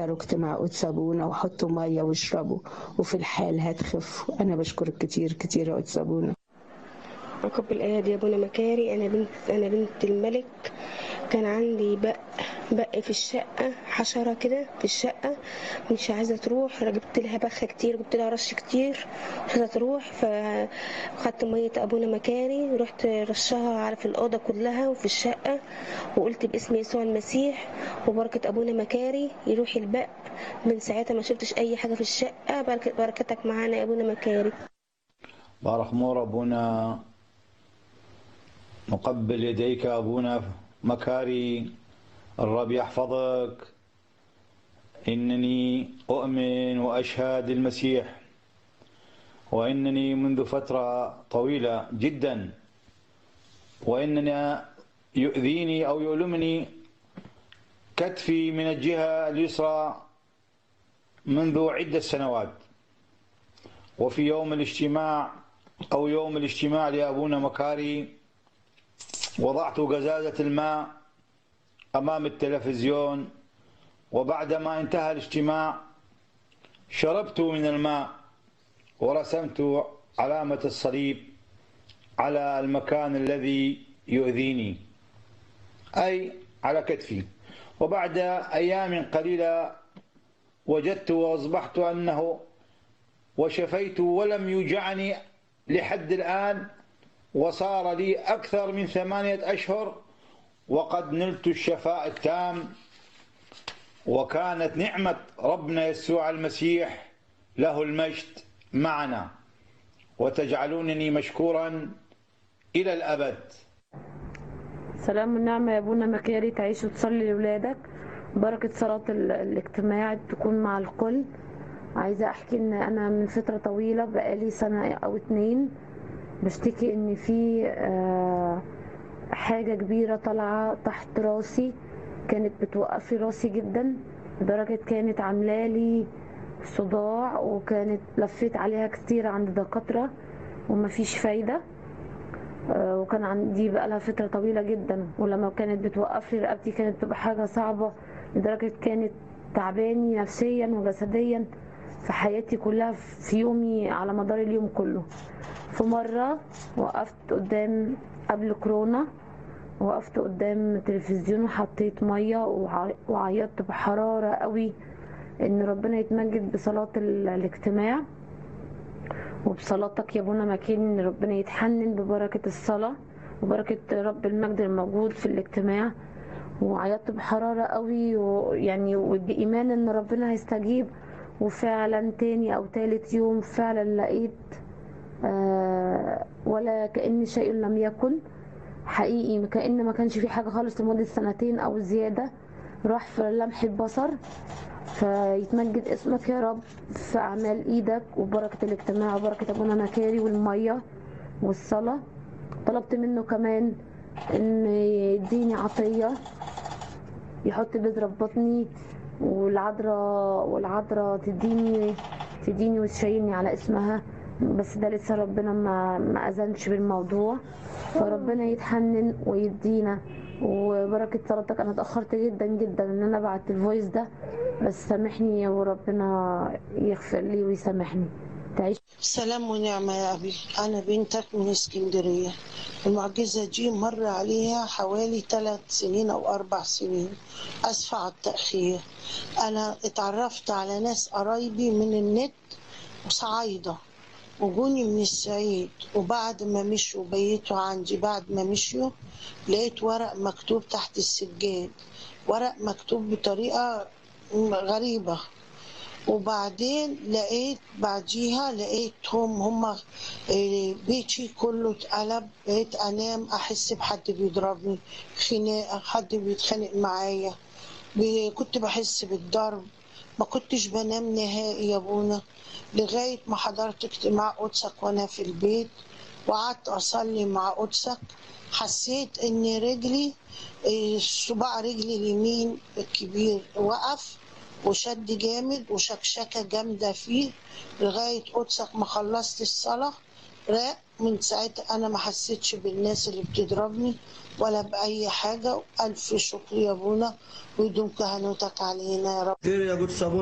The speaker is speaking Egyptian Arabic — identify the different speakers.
Speaker 1: احضروا اجتماع قدس ابونا وحطوا ميه واشربوا وفي الحال هتخفوا انا بشكرك كتير كتير يا قدس ابونا
Speaker 2: ركب الآية يا ابونا مكاري انا بنت انا بنت الملك كان عندي بق بق في الشقة حشرة كده في الشقة مش عايزة تروح جبت لها بخة كتير جبت لها رش كتير مش عايزة تروح فخدت مية أبونا مكاري رحت رشها على في الأوضة كلها وفي الشقة وقلت باسم يسوع المسيح وبركة أبونا مكاري يروح البق من ساعتها ما شفتش أي حاجة في الشقة بركة- بركتك معانا يا أبونا مكاري
Speaker 3: بارك مور أبونا نقبل يديك أبونا مكاري الرب يحفظك إنني أؤمن وأشهد المسيح وإنني منذ فترة طويلة جدا وإنني يؤذيني أو يؤلمني كتفي من الجهة اليسرى منذ عدة سنوات وفي يوم الاجتماع أو يوم الاجتماع لأبونا مكاري وضعت قزازة الماء أمام التلفزيون وبعدما انتهى الاجتماع شربت من الماء ورسمت علامة الصليب على المكان الذي يؤذيني أي على كتفي وبعد أيام قليلة وجدت وأصبحت أنه وشفيت ولم يوجعني لحد الآن وصار لي أكثر من ثمانية أشهر وقد نلت الشفاء التام وكانت نعمة ربنا يسوع المسيح له المجد معنا وتجعلونني مشكورا إلى الأبد
Speaker 4: سلام والنعمة يا ابونا مكاري تعيش وتصلي لأولادك بركة صلاة ال- الاجتماع تكون مع الكل عايزة أحكي إن أنا من فترة طويلة بقالي سنة أو اتنين بشتكي إن في آه، حاجة كبيرة طالعة تحت راسي كانت بتوقف لي راسي جدا لدرجة كانت عاملالي صداع وكانت لفيت عليها كتير عند دكاترة ومفيش فايدة آه، وكان عندي بقى لها فترة طويلة جدا ولما كانت بتوقف لي رقبتي كانت بتبقى حاجة صعبة لدرجة كانت تعباني نفسيا وجسديا في حياتي كلها في يومي على مدار اليوم كله في مرة وقفت قدام قبل كورونا وقفت قدام تلفزيون وحطيت مية وع- وعيطت بحرارة قوي ان ربنا يتمجد بصلاة ال- الاجتماع وبصلاتك يا ابونا مكين ان ربنا يتحنن ببركة الصلاة وبركة رب المجد الموجود في الاجتماع وعيطت بحرارة قوي ويعني وبإيمان ان ربنا هيستجيب وفعلا تاني او تالت يوم فعلا لقيت آه ولا كأن شيء لم يكن حقيقي كأن ما كانش في حاجة خالص لمدة سنتين او زيادة راح في لمح البصر فيتمجد اسمك يا رب في أعمال إيدك وبركة الاجتماع وبركة أبونا مكاري والمية والصلاة طلبت منه كمان إن يديني عطية يحط بذرة في بطني والعذراء والعذراء تديني تديني وتشيلني على اسمها بس ده لسه ربنا ما ما أذنش بالموضوع فربنا يتحنن ويدينا وبركة صلاتك أنا اتأخرت جدا جدا إن أنا أبعت الفويس ده بس سامحني وربنا يغفر لي ويسامحني تعيش
Speaker 5: سلام ونعمة يا أبي أنا بنتك من اسكندرية المعجزة دي مر عليها حوالي ثلاث سنين أو أربع سنين أسفة على التأخير أنا اتعرفت على ناس قرايبي من النت صعايدة وجوني من الصعيد وبعد ما مشوا بيتوا عندي بعد ما مشيوا لقيت ورق مكتوب تحت السجاد ورق مكتوب بطريقة غريبة وبعدين لقيت بعديها لقيتهم هما إيه، بيتي كله اتقلب بقيت انام احس بحد بيضربني خناقه حد بيتخانق معايا ب- كنت بحس بالضرب ما كنتش بنام نهائي يا ابونا لغايه ما حضرت اجتماع قدسك وانا في البيت وقعدت اصلي مع قدسك حسيت ان رجلي إيه، صباع رجلي اليمين الكبير وقف وشد جامد وشكشكة جامدة فيه لغاية قدسك ما خلصت الصلاة راق من ساعتها أنا ما حسيتش بالناس اللي بتضربني ولا بأي حاجة ألف شكر يا أبونا ويدوم كهنوتك علينا يا رب
Speaker 6: خير يا قدس أبونا